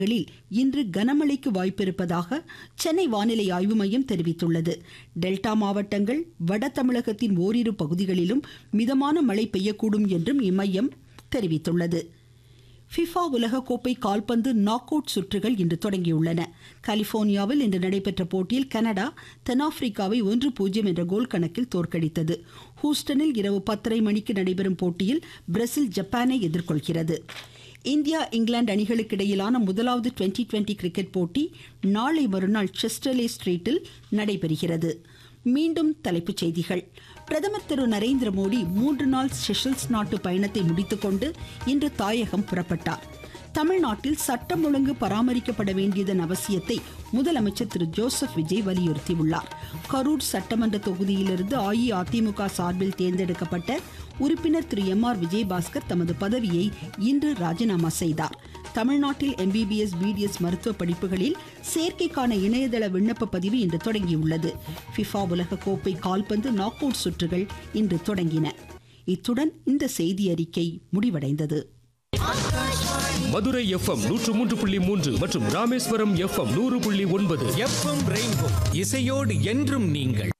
களில் இன்று கனமழைக்கு வாய்ப்பிருப்பதாக சென்னை வானிலை ஆய்வு மையம் தெரிவித்துள்ளது டெல்டா மாவட்டங்கள் வட தமிழகத்தின் ஓரிரு பகுதிகளிலும் மிதமான மழை பெய்யக்கூடும் என்றும் இம்மையம் தெரிவித்துள்ளது ஃபிஃபா உலகக்கோப்பை கால்பந்து நாக் அவுட் சுற்றுகள் இன்று தொடங்கியுள்ளன கலிபோர்னியாவில் இன்று நடைபெற்ற போட்டியில் கனடா தென்னாப்பிரிக்காவை ஒன்று பூஜ்ஜியம் என்ற கோல் கணக்கில் தோற்கடித்தது ஹூஸ்டனில் இரவு பத்தரை மணிக்கு நடைபெறும் போட்டியில் பிரேசில் ஜப்பானை எதிர்கொள்கிறது இந்தியா இங்கிலாந்து அணிகளுக்கு இடையிலான முதலாவது டுவெண்டி டுவெண்டி கிரிக்கெட் போட்டி நாளை மறுநாள் செஸ்டர்லே ஸ்ட்ரீட்டில் நடைபெறுகிறது மீண்டும் தலைப்புச் செய்திகள் பிரதமர் திரு நரேந்திர மோடி மூன்று நாள் செஷல்ஸ் நாட்டு பயணத்தை முடித்துக்கொண்டு இன்று தாயகம் புறப்பட்டார் தமிழ்நாட்டில் சட்டம் ஒழுங்கு பராமரிக்கப்பட வேண்டியதன் அவசியத்தை முதலமைச்சர் திரு ஜோசப் விஜய் வலியுறுத்தியுள்ளார் கரூர் சட்டமன்ற தொகுதியிலிருந்து அஇஅதிமுக சார்பில் தேர்ந்தெடுக்கப்பட்ட உறுப்பினர் திரு எம் ஆர் விஜயபாஸ்கர் தமது பதவியை இன்று ராஜினாமா செய்தார் தமிழ்நாட்டில் எம்பிபிஎஸ் பிடிஎஸ் மருத்துவ படிப்புகளில் சேர்க்கைக்கான இணையதள விண்ணப்ப பதிவு இன்று தொடங்கியுள்ளது ஃபிஃபா உலக கோப்பை கால்பந்து நாக் அவுட் சுற்றுகள் இன்று தொடங்கின இத்துடன் இந்த செய்தி அறிக்கை முடிவடைந்தது மதுரை எஃப்எம் நூற்று மூன்று புள்ளி மூன்று மற்றும் ராமேஸ்வரம் எஃப்எம் நூறு புள்ளி ஒன்பது எஃப்எம் ரெயின்போ இசையோடு என்றும் நீங்கள்